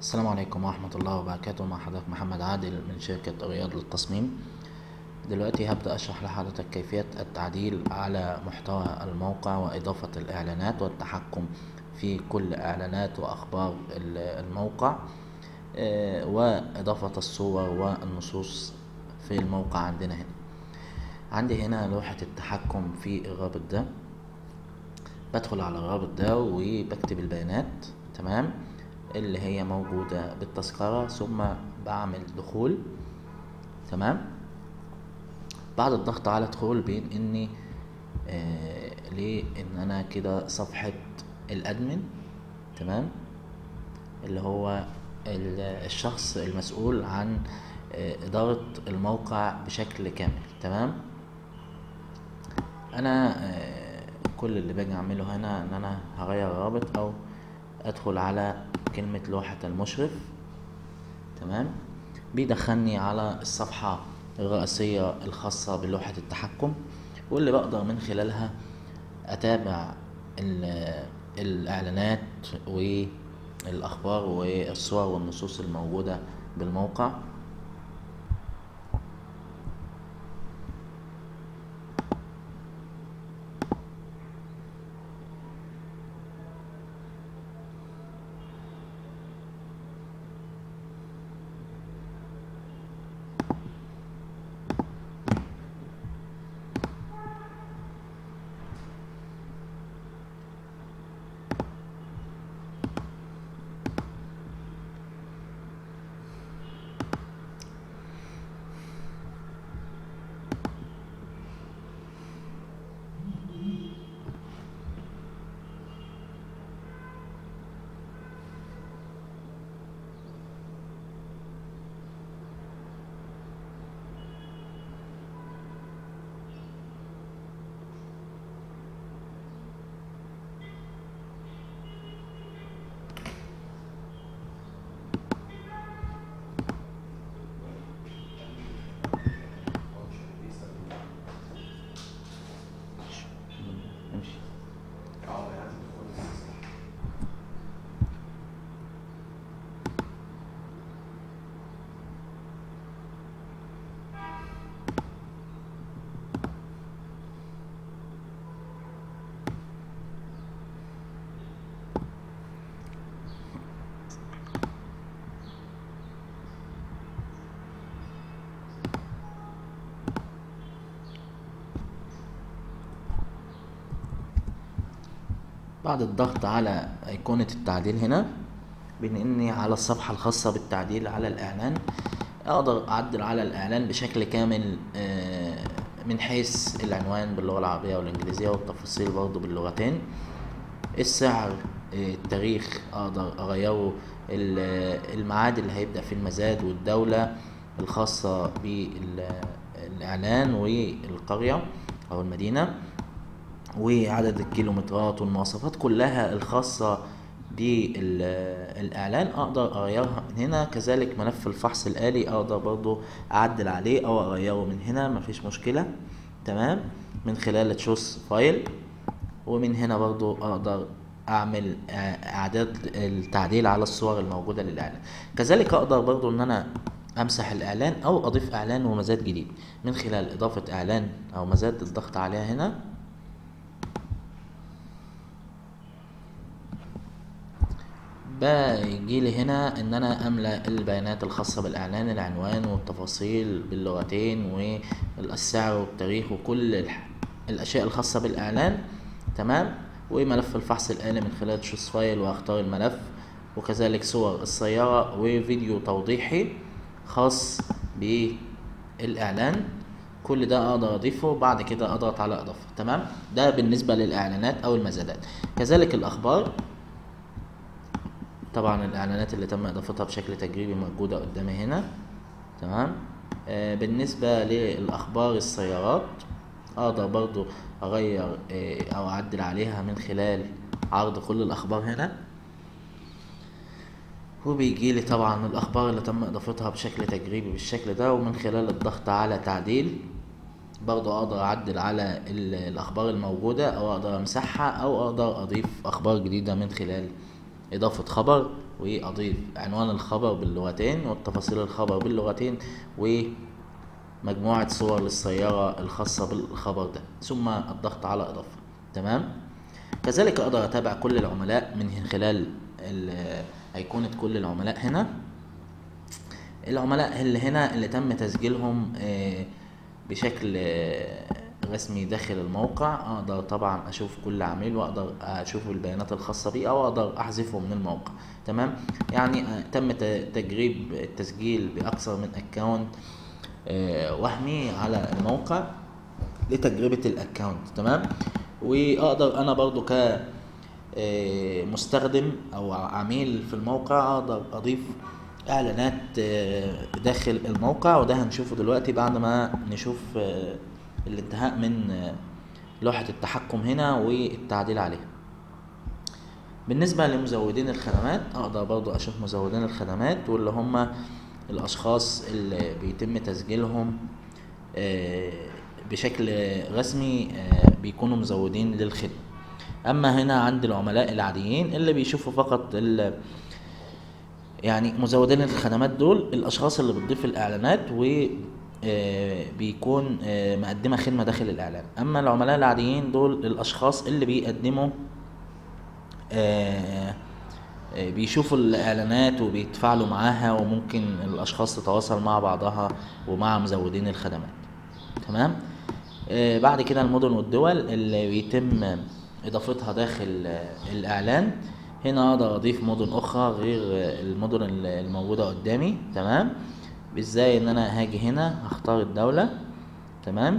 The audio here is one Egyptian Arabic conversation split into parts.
السلام عليكم ورحمة الله وبركاته مع حضرتك محمد عادل من شركة رياض للتصميم دلوقتي هبدأ أشرح لحضرتك كيفية التعديل على محتوى الموقع وإضافة الإعلانات والتحكم في كل إعلانات وأخبار ال- الموقع آه، وإضافة الصور والنصوص في الموقع عندنا هنا عندي هنا لوحة التحكم في الرابط ده بدخل على الرابط ده وبكتب البيانات تمام اللي هي موجودة بالتذكرة ثم بعمل دخول تمام بعد الضغط على دخول بين اني آه ليه ان انا كده صفحة الادمن تمام اللي هو ال- الشخص المسؤول عن آه ادارة الموقع بشكل كامل تمام انا آه، كل اللي باجي اعمله هنا ان انا هغير الرابط او ادخل على كلمة لوحة المشرف تمام بيدخلني على الصفحة الرئيسية الخاصة بلوحة التحكم واللي بقدر من خلالها اتابع ال- الاعلانات والاخبار والصور والنصوص الموجودة بالموقع امشي بعد الضغط على أيقونة التعديل هنا بينقلني على الصفحة الخاصة بالتعديل على الإعلان أقدر أعدل على الإعلان بشكل كامل آه، من حيث العنوان باللغة العربية والإنجليزية والتفاصيل برضه باللغتين السعر آه، التاريخ أقدر أغيره ال- الميعاد اللي هيبدأ فيه المزاد والدولة الخاصة بالإعلان والقرية أو المدينة وعدد الكيلومترات والمواصفات كلها الخاصة بالإعلان أقدر أغيرها من هنا كذلك ملف الفحص الآلي أقدر برضو أعدل عليه أو أغيره من هنا مفيش مشكلة تمام من خلال تشوز فايل ومن هنا برضو أقدر أعمل آه، إعداد التعديل على الصور الموجودة للإعلان كذلك أقدر برضو إن أنا أمسح الإعلان أو أضيف إعلان ومزاد جديد من خلال إضافة إعلان أو مزاد الضغط عليها هنا بيجي لي هنا ان انا املا البيانات الخاصه بالاعلان العنوان والتفاصيل باللغتين والسعر والتاريخ وكل الح- الاشياء الخاصه بالاعلان تمام وملف الفحص الآلي من خلال تشوز فايل واختار الملف وكذلك صور السيارة وفيديو توضيحي خاص بالإعلان كل ده اقدر اضيفه بعد كده اضغط على اضافه تمام ده بالنسبه للاعلانات او المزادات كذلك الاخبار طبعا الاعلانات اللي تم اضافتها بشكل تجريبي موجوده قدامي هنا تمام آه بالنسبه للاخبار السيارات اقدر برضو اغير آه او اعدل عليها من خلال عرض كل الاخبار هنا وبيجي لي طبعا الاخبار اللي تم اضافتها بشكل تجريبي بالشكل ده ومن خلال الضغط على تعديل برضه اقدر اعدل على ال- الاخبار الموجودة او اقدر امسحها او اقدر اضيف اخبار جديدة من خلال اضافة خبر واضيف عنوان الخبر باللغتين والتفاصيل الخبر باللغتين ومجموعة صور للسيارة الخاصة بالخبر ده ثم الضغط على اضافة تمام كذلك اقدر اتابع كل العملاء من خلال ال- ايقونة كل العملاء هنا العملاء اللي هنا اللي تم تسجيلهم آه، بشكل آه، رسمي داخل الموقع اقدر طبعا اشوف كل عميل واقدر اشوف البيانات الخاصة بيه او اقدر احذفه من الموقع تمام يعني آه، تم ت- تجريب التسجيل باكثر من اكونت وهمي على الموقع لتجربة الاكونت تمام واقدر انا برضو ك آه، مستخدم او عميل في الموقع اقدر اضيف اعلانات آه، داخل الموقع وده هنشوفه دلوقتي بعد ما نشوف آه، الانتهاء من آه، لوحة التحكم هنا والتعديل عليها بالنسبة لمزودين الخدمات اقدر برضو اشوف مزودين الخدمات واللي هم الاشخاص اللي بيتم تسجيلهم آه، بشكل رسمي آه، بيكونوا مزودين للخدمة اما هنا عند العملاء العاديين اللي بيشوفوا فقط ال يعني مزودين الخدمات دول الاشخاص اللي بتضيف الاعلانات و آه، بيكون آه، مقدمة خدمة داخل الإعلان أما العملاء العاديين دول الأشخاص اللي بيقدموا آه، آه، بيشوفوا الإعلانات وبيتفاعلوا معاها وممكن الأشخاص تتواصل مع بعضها ومع مزودين الخدمات تمام آه، بعد كده المدن والدول اللي بيتم إضافتها داخل آه، الإعلان هنا أقدر أضيف مدن أخرى غير آه، المدن ال- الموجودة قدامي تمام ازاي ان انا هاجي هنا هختار الدولة تمام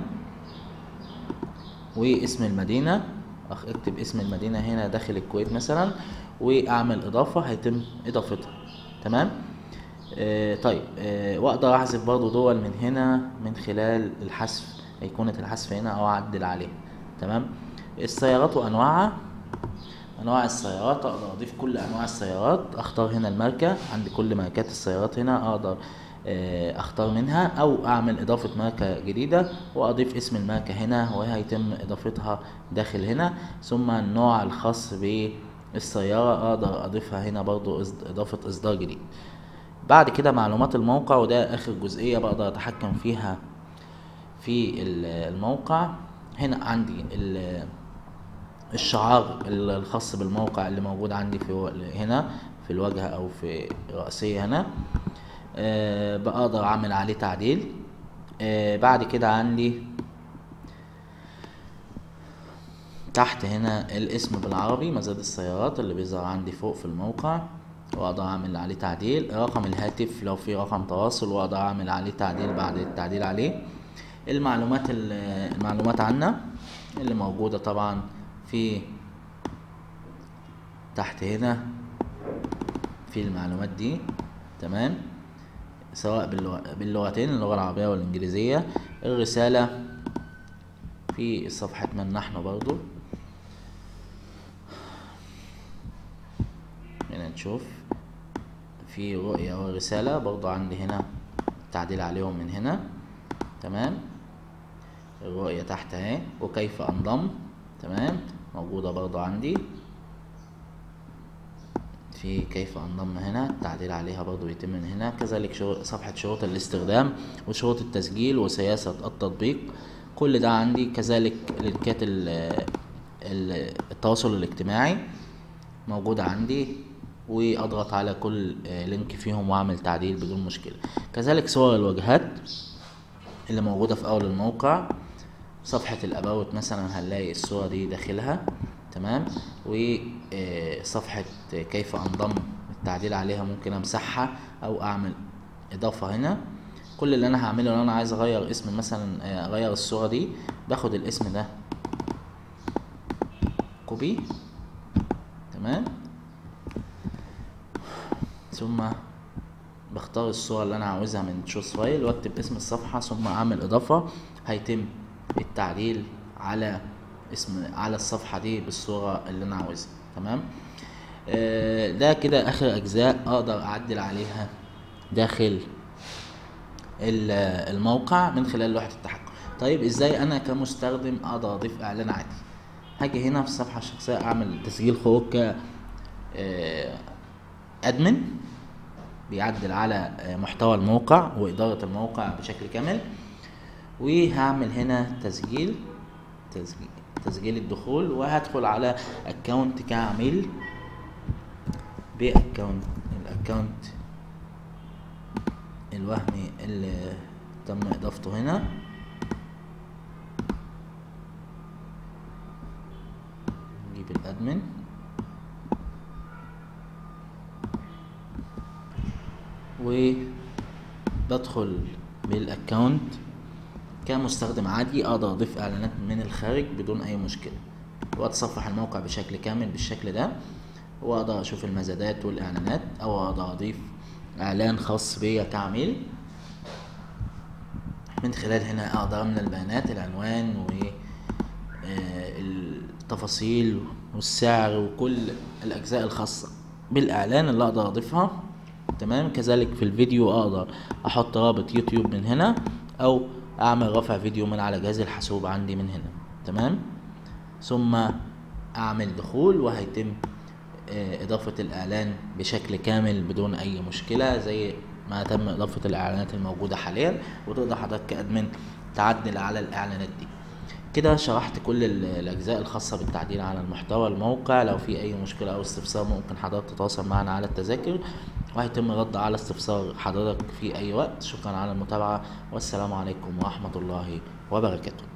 واسم المدينة أخ- اكتب اسم المدينة هنا داخل الكويت مثلا واعمل اضافة هيتم اضافتها تمام آه طيب آه واقدر احذف برضو دول من هنا من خلال الحذف ايقونة الحذف هنا او اعدل عليها تمام السيارات وانواعها انواع السيارات اقدر اضيف كل انواع السيارات اختار هنا الماركة عند كل ماركات السيارات هنا اقدر آه، اختار منها او اعمل اضافة ماركة جديدة واضيف اسم الماركة هنا وهيتم اضافتها داخل هنا ثم النوع الخاص بالسيارة اقدر اضيفها هنا برضو إصد- اضافة اصدار جديد بعد كده معلومات الموقع وده اخر جزئية بقدر اتحكم فيها في ال- الموقع هنا عندي ال- الشعار ال- الخاص بالموقع اللي موجود عندي في و- هنا في الواجهة او في رأسية هنا آه، بقدر اعمل عليه تعديل آه، بعد كده عندي تحت هنا الاسم بالعربي مزاد السيارات اللي بيظهر عندي فوق في الموقع واقدر اعمل عليه تعديل رقم الهاتف لو في رقم تواصل واقدر اعمل عليه تعديل بعد التعديل عليه المعلومات ال- المعلومات عنا اللي موجودة طبعا في تحت هنا في المعلومات دي تمام سواء باللغ- باللغتين اللغة العربية والإنجليزية الرسالة في صفحة من نحن برضو هنا نشوف في رؤية ورسالة برضو عندي هنا تعديل عليهم من هنا تمام الرؤية تحت اهي وكيف انضم تمام موجودة برضو عندي في كيف انضم هنا التعديل عليها برضو يتم من هنا كذلك شو- صفحة شروط الاستخدام وشروط التسجيل وسياسة التطبيق كل ده عندي كذلك لينكات ال- ال- التواصل الاجتماعي موجودة عندي واضغط على كل آه، لينك فيهم واعمل تعديل بدون مشكلة كذلك صور الواجهات اللي موجودة في أول الموقع صفحة الأباوت مثلا هنلاقي الصورة دي داخلها تمام وصفحة كيف أنضم التعديل عليها ممكن أمسحها أو أعمل إضافة هنا كل اللي أنا هعمله لو أنا عايز أغير اسم مثلا آه، أغير الصورة دي باخد الاسم ده كوبي تمام ثم بختار الصورة اللي أنا عاوزها من تشوز فايل وأكتب اسم الصفحة ثم أعمل إضافة هيتم التعديل على اسم على الصفحة دي بالصورة اللي أنا عاوزها تمام آه، ده كده آخر أجزاء أقدر أعدل عليها داخل ال- الموقع من خلال لوحة التحكم طيب ازاي انا كمستخدم اقدر اضيف اعلان عادي هاجي هنا في الصفحة الشخصية اعمل تسجيل خروج ك آه، ادمن بيعدل على آه، محتوى الموقع واداره الموقع بشكل كامل وهعمل هنا تسجيل تسجيل تسجيل الدخول وهدخل على اكونت كعميل باكونت الاكونت الوهمي اللي تم اضافته هنا نجيب الادمن وبدخل بالاكونت كمستخدم عادي اقدر اضيف اعلانات من الخارج بدون اي مشكله واتصفح الموقع بشكل كامل بالشكل ده واقدر اشوف المزادات والاعلانات او اقدر اضيف اعلان خاص بيا كعميل من خلال هنا اقدر املى البيانات العنوان و آه، التفاصيل والسعر وكل الاجزاء الخاصه بالاعلان اللي اقدر اضيفها تمام كذلك في الفيديو اقدر احط رابط يوتيوب من هنا او اعمل رفع فيديو من على جهاز الحاسوب عندي من هنا تمام ثم اعمل دخول وهيتم آه، اضافة الاعلان بشكل كامل بدون اي مشكلة زي ما تم اضافة الاعلانات الموجودة حاليا وتقدر حضرتك كادمن تعدل على الاعلانات دي كده شرحت كل ال- الاجزاء الخاصة بالتعديل على المحتوى الموقع لو في اي مشكلة او استفسار ممكن حضرتك تتواصل معنا على التذاكر وهيتم الرد على استفسار حضرتك في اي وقت شكرا على المتابعة والسلام عليكم ورحمة الله وبركاته